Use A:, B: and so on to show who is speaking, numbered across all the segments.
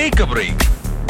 A: take A break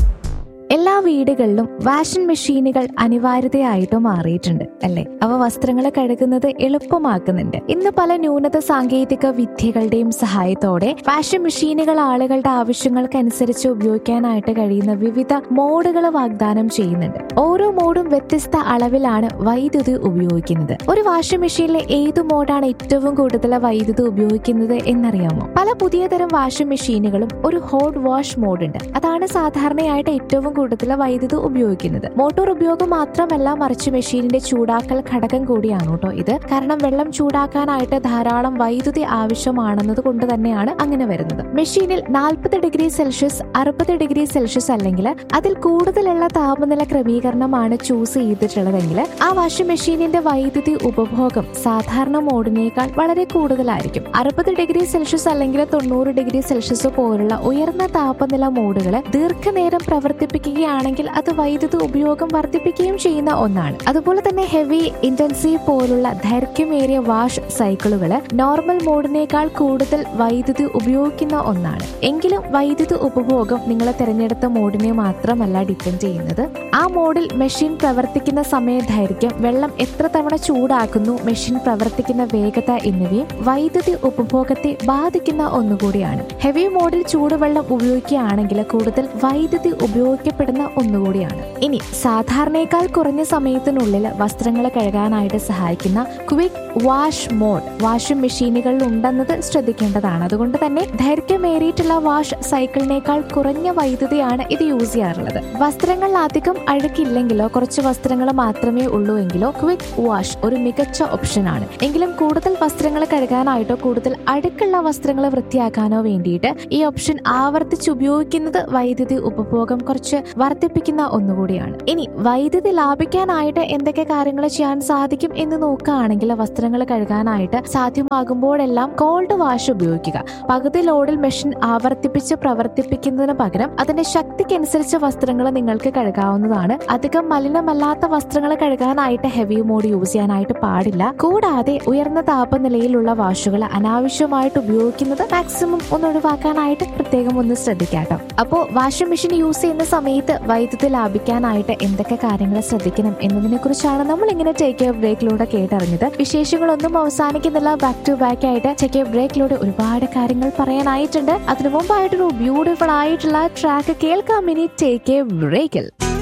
B: എല്ലാ വീടുകളിലും washing മെഷീനുകൾ അനിവാര്യതയായിട്ട് മാറിയിട്ടുണ്ട് അല്ലെ അവ വസ്ത്രങ്ങൾ കഴുകുന്നത് എളുപ്പമാക്കുന്നുണ്ട് ഇന്ന് പല ന്യൂനത സാങ്കേതിക വിദ്യകളുടെയും സഹായത്തോടെ വാഷിംഗ് മെഷീനുകൾ ആളുകളുടെ ആവശ്യങ്ങൾക്കനുസരിച്ച് ഉപയോഗിക്കാനായിട്ട് കഴിയുന്ന വിവിധ മോഡുകൾ വാഗ്ദാനം ചെയ്യുന്നുണ്ട് ഓരോ മോഡും വ്യത്യസ്ത അളവിലാണ് വൈദ്യുതി ഉപയോഗിക്കുന്നത് ഒരു വാഷിംഗ് മെഷീനിലെ ഏത് മോഡാണ് ഏറ്റവും കൂടുതൽ വൈദ്യുതി ഉപയോഗിക്കുന്നത് എന്നറിയാമോ പല പുതിയ തരം വാഷിംഗ് മെഷീനുകളും ഒരു ഹോട്ട് വാഷ് മോഡ് ഉണ്ട് അതാണ് സാധാരണയായിട്ട് ഏറ്റവും കൂടുതൽ വൈദ്യുതി ഉപയോഗിക്കുന്നത് മോട്ടോർ ഉപയോഗം മാത്രമല്ല മറിച്ച് മെഷീനിന്റെ ചൂടാക്കൽ ഘടകം കൂടിയാണ് കേട്ടോ ഇത് കാരണം വെള്ളം ചൂടാക്കാനായിട്ട് ധാരാളം വൈദ്യുതി ആവശ്യമാണെന്നത് കൊണ്ട് തന്നെയാണ് അങ്ങനെ വരുന്നത് മെഷീനിൽ നാൽപ്പത് ഡിഗ്രി സെൽഷ്യസ് അറുപത് ഡിഗ്രി സെൽഷ്യസ് അല്ലെങ്കിൽ അതിൽ കൂടുതലുള്ള താപനില ക്രമീകരണമാണ് ചൂസ് ചെയ്തിട്ടുള്ളതെങ്കിൽ ആ വാഷിംഗ് മെഷീനിന്റെ വൈദ്യുതി ഉപഭോഗം സാധാരണ മോഡിനേക്കാൾ വളരെ കൂടുതലായിരിക്കും അറുപത് ഡിഗ്രി സെൽഷ്യസ് അല്ലെങ്കിൽ തൊണ്ണൂറ് ഡിഗ്രി സെൽഷ്യസ് പോലുള്ള ഉയർന്ന താപനില മോഡുകൾ ദീർഘനേരം പ്രവർത്തിപ്പിക്കുകയാണെങ്കിൽ അത് വൈദ്യുതി ഉപയോഗം വർദ്ധിപ്പിക്കുകയും ചെയ്യുന്ന ഒന്നാണ് അതുപോലെ തന്നെ ഹെവി ഇന്റൻസീവ് പോലുള്ള ദൈർഘ്യമേറിയ വാഷ് സൈക്കിളുകൾ നോർമൽ മോഡിനേക്കാൾ കൂടുതൽ വൈദ്യുതി ഉപയോഗിക്കുന്ന ഒന്നാണ് എങ്കിലും വൈദ്യുതി ഉപഭോഗം നിങ്ങൾ തിരഞ്ഞെടുത്ത മോഡിനെ മാത്രമല്ല ഡിപ്പെൻഡ് ചെയ്യുന്നത് ആ മോഡിൽ മെഷീൻ പ്രവർത്തിക്കുന്ന സമയ ദൈർഘ്യം വെള്ളം എത്ര തവണ ചൂടാക്കുന്നു മെഷീൻ പ്രവർത്തിക്കുന്ന വേഗത എന്നിവയും വൈദ്യുതി ഉപഭോഗത്തെ ബാധിക്കുന്ന ഒന്നുകൂടിയാണ് ഹെവി മോഡിൽ ചൂടുവെള്ളം ഉപയോഗിക്കുകയാണെങ്കിൽ കൂടുതൽ വൈദ്യുതി ഉപയോഗിക്കപ്പെടുന്ന ഒന്നുകൂടിയാണ് ഇനി സാധാരണയേക്കാൾ കുറഞ്ഞ സമയത്തിനുള്ളിൽ വസ്ത്രങ്ങൾ കഴുകാനായിട്ട് സഹായിക്കുന്ന ക്വിക്ക് വാഷ് മോഡ് വാഷിംഗ് മെഷീനുകളിൽ ഉണ്ടെന്നത് ശ്രദ്ധിക്കേണ്ടതാണ് അതുകൊണ്ട് തന്നെ ദൈർഘ്യമേറിയിട്ടുള്ള വാഷ് സൈക്കിളിനേക്കാൾ കുറഞ്ഞ വൈദ്യുതിയാണ് ഇത് യൂസ് ചെയ്യാറുള്ളത് വസ്ത്രങ്ങളിൽ അധികം അഴുക്കില്ലെങ്കിലോ കുറച്ച് വസ്ത്രങ്ങൾ മാത്രമേ ഉള്ളൂ എങ്കിലോ ക്വിക്ക് വാഷ് ഒരു മികച്ച ഓപ്ഷനാണ് എങ്കിലും കൂടുതൽ വസ്ത്രങ്ങൾ കഴുകാനായിട്ടോ കൂടുതൽ അഴുക്കുള്ള വസ്ത്രങ്ങൾ വൃത്തിയാക്കാനോ വേണ്ടിയിട്ട് ഈ ഓപ്ഷൻ ആവർത്തിച്ച് ഉപയോഗിക്കുന്നത് വൈദ്യുതി ഉപഭോഗം കുറച്ച് വർദ്ധിപ്പിക്കുന്ന ഒന്നുകൂടിയാണ് ഇനി വൈദ്യുതി ലാഭിക്കാനായിട്ട് എന്തൊക്കെ കാര്യങ്ങൾ ചെയ്യാൻ സാധിക്കും എന്ന് നോക്കുകയാണെങ്കിൽ വസ്ത്രങ്ങൾ കഴുകാനായിട്ട് സാധ്യമാകുമ്പോഴെല്ലാം കോൾഡ് വാഷ് ഉപയോഗിക്കുക പകുതി ലോഡിൽ മെഷീൻ ആവർത്തിപ്പിച്ച് പ്രവർത്തിപ്പിക്കുന്നതിന് പകരം അതിന്റെ ശക്തിക്കനുസരിച്ച് വസ്ത്രങ്ങൾ നിങ്ങൾക്ക് കഴുകാവുന്നതാണ് അധികം മലിനമല്ലാത്ത വസ്ത്രങ്ങൾ കഴുകാനായിട്ട് ഹെവി മോഡ് യൂസ് ചെയ്യാനായിട്ട് പാടില്ല കൂടാതെ ഉയർന്ന താപനിലയിലുള്ള വാഷുകൾ അനാവശ്യമായിട്ട് ഉപയോഗിക്കുന്നത് മാക്സിമം ഒന്ന് ഒഴിവാക്കാനായിട്ട് പ്രത്യേകം ഒന്ന് ശ്രദ്ധിക്കാട്ടോ അപ്പോൾ വാഷിംഗ് മെഷീൻ യൂസ് ചെയ്യുന്ന സമയത്ത് വൈദ്യുതി ലാഭിക്കാനായിട്ട് എന്തൊക്കെ കാര്യങ്ങൾ ശ്രദ്ധിക്കണം എന്നതിനെ കുറിച്ചാണ് നമ്മൾ ഇങ്ങനെ ടേക്ക് എ ബ്രേക്കിലൂടെ കേട്ടറിഞ്ഞത് വിശേഷങ്ങളൊന്നും അവസാനിക്കുന്നില്ല ബാക്ക് ടു ബാക്ക് ആയിട്ട് ടേക്ക് എ ബ്രേക്കിലൂടെ ഒരുപാട് കാര്യങ്ങൾ പറയാനായിട്ടുണ്ട് അതിനു മുമ്പായിട്ടൊരു ബ്യൂട്ടിഫുൾ ആയിട്ടുള്ള ട്രാക്ക് കേൾക്കാം ഇനി ടേക്ക് എ ബ്രേക്കിൽ